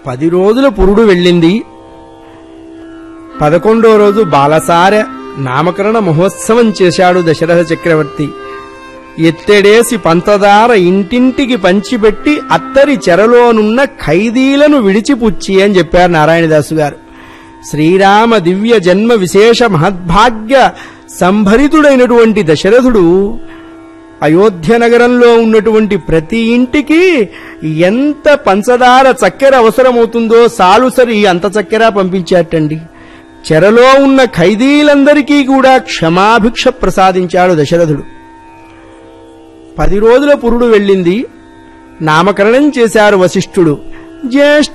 పది రోజుల పురుడు వెళ్ళింది పదకొండో రోజు బాలసార నామకరణ మహోత్సవం చేశాడు దశరథ చక్రవర్తి ఎత్తెడేసి పంచదార ఇంటింటికి పంచిపెట్టి అత్తరి చెరలోనున్న ఖైదీలను విడిచిపుచ్చి అని చెప్పారు నారాయణదాసు గారు శ్రీరామ దివ్య జన్మ విశేష మహద్భాగ్య సంభరితుడైనటువంటి దశరథుడు అయోధ్య నగరంలో ఉన్నటువంటి ప్రతి ఇంటికి ఎంత పంచదార చక్కెర అవసరమవుతుందో సాలుసరి అంత చక్కెర పంపించాటండి చెరలో ఉన్న ఖైదీలందరికీ కూడా క్షమాభిక్ష ప్రసాదించాడు దశరథుడు పది రోజుల పురుడు వెళ్ళింది నామకరణం చేశారు వశిష్ఠుడు జ్యేష్ఠ